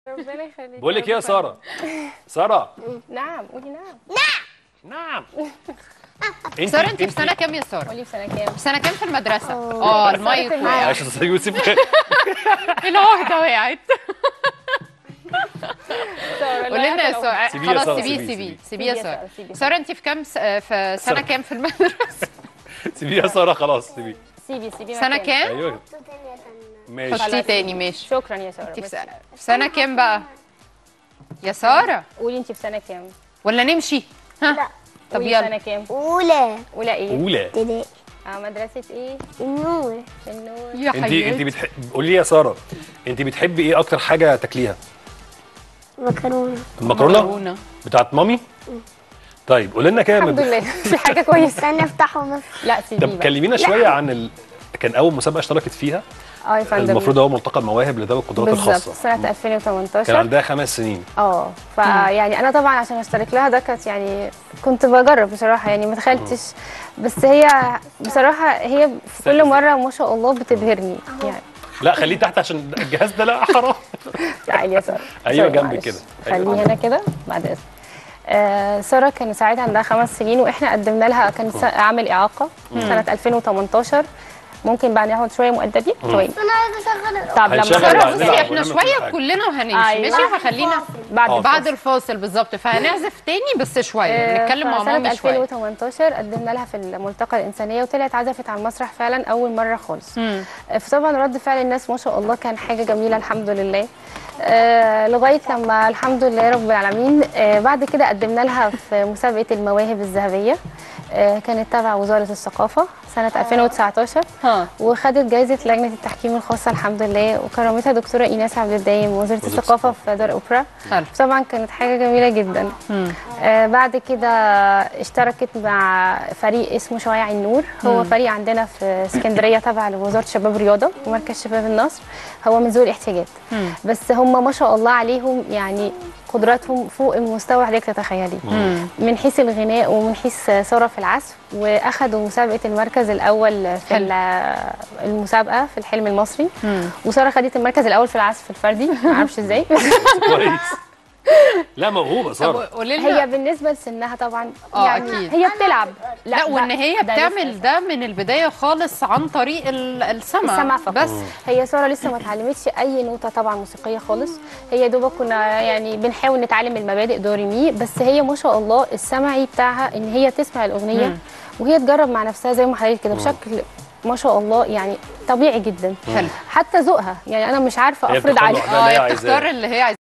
ربنا يخليك بقول لك ايه يا ساره ساره نعم قولي نعم نعم ساره انت في سنه كام يا ساره؟ قولي في سنه كام في سنه كام في المدرسه؟ اه المايك وقع عايشه استاذ يوسف العهده وقعت سارة، قولي لنا يا ساره سيبيه يا خلاص سارة، سيبيه سيبيه، سيبيه سيبيه. سيبيه يا سيبيه يا ساره سارة، سيبيه. ساره انت في كام س- في سنه سارة. كام في المدرسه؟ سيبيه يا ساره خلاص سيبيه سيبي سيبي سنه مكانك. كام؟ ايوه ماشي حطيه تاني ماشي شكرا يا ساره انت في ميرسي. سنه في سنه كام بقى؟ يا ساره قولي انت في سنه كام ولا نمشي؟ ها طب قولي يلا سنه كام أولى اولى ايه اولى ابتدائي اه مدرسه ايه النور في النور يا انت انت حبيبتي بتحب قولي لي يا ساره انت بتحبي ايه اكتر حاجه تاكليها مكرونة المكرونه مكرونة. بتاعت مامي طيب قولي لنا كده الحمد لله في حاجه كويسه استنى افتحه بس لا سيبي طب كلمينا شويه عن ال... كان اول مسابقه اشتركت فيها اه يا فندم المفروض هو ملتقى المواهب لذوي القدرات بالظبط الخاصه سنه كان 2018 عندها خمس سنين اه فيعني انا طبعا عشان اشترك لها ده كانت يعني كنت بجرب بصراحه يعني ما دخلتش بس هي بصراحه هي في كل مره ما شاء الله بتبهرني يعني لا خليه تحت عشان الجهاز ده لا حرام تعالي يا ساره أيوة سوري، جنبك معلش. كده. أيوة. خليه هنا كده بعد اذنك آه ساره كان ساعتها عندها خمس سنين واحنا قدمنا لها كان س- عامل اعاقه سنه 2018 ممكن بعد ناخد شويه مؤدبين شويه أنا عايزة أشغل طب لما هنشغل ساره بعد- بصي نلعب احنا ونعمل كل شويه حاجة. كلنا وهنمشي أيوة. ماشي وهخلينا بعد آه. بعد الفاصل بالظبط فهنعزف تاني بس شويه آه، نتكلم مع فسنة مامي شويه 2018 قدمنا لها في الملتقى الإنسانية وطلعت عزفت على المسرح فعلا أول مرة خالص مم. آه، فطبعا رد فعل الناس ما شاء الله كان حاجة جميلة الحمد لله آه لغاية لما الحمد لله رب العالمين آه بعد كده قدمنا لها في مسابقة المواهب الذهبية آه كانت تبع وزارة الثقافة سنة 2019 ها وخدت جائزة لجنة التحكيم الخاصة الحمد لله وكرمتها دكتورة إيناس عبد الدايم وزارة الثقافة في دار أوبرا حلو طبعا كانت حاجة جميلة جدا مم. آه بعد كده اشتركت مع فريق اسمه شوارع النور هو فريق عندنا في اسكندريه تبع لوزاره الشباب والرياضه ومركز شباب النصر هو من ذوي الاحتياجات مم. بس هم ما شاء الله عليهم يعني قدراتهم فوق المستوى حضرتك تتخيلي مم. من حيث الغناء ومن حيث ساره في العزف واخدوا مسابقه المركز الاول في حلو. ال- المسابقه في الحلم المصري مم. وساره خدت المركز الاول في العزف الفردي ما اعرفش ازاي كويس لا موهوبه طب ساره قولي لنا هي بالنسبه لسنها طبعا آه، يعني أكيد. هي بتلعب لا ده- وان هي ده بتعمل لسه ده من البدايه خالص عن طريق ال- السمع السمع فقط بس هي ساره لسه ما اتعلمتش اي نوته طبعا موسيقيه خالص هي دوبك كنا يعني بنحاول نتعلم المبادئ دوري مي بس هي ما شاء الله السمعي بتاعها ان هي تسمع الاغنيه مم. وهي تجرب مع نفسها زي ما حضرتك كده بشكل ما شاء الله يعني طبيعي جدا حلو حتى ذوقها يعني انا مش عارفه هي افرض بتختار عليها لوحدها اللي هي اه هي عايزاه. بتختار اللي هي عايزاه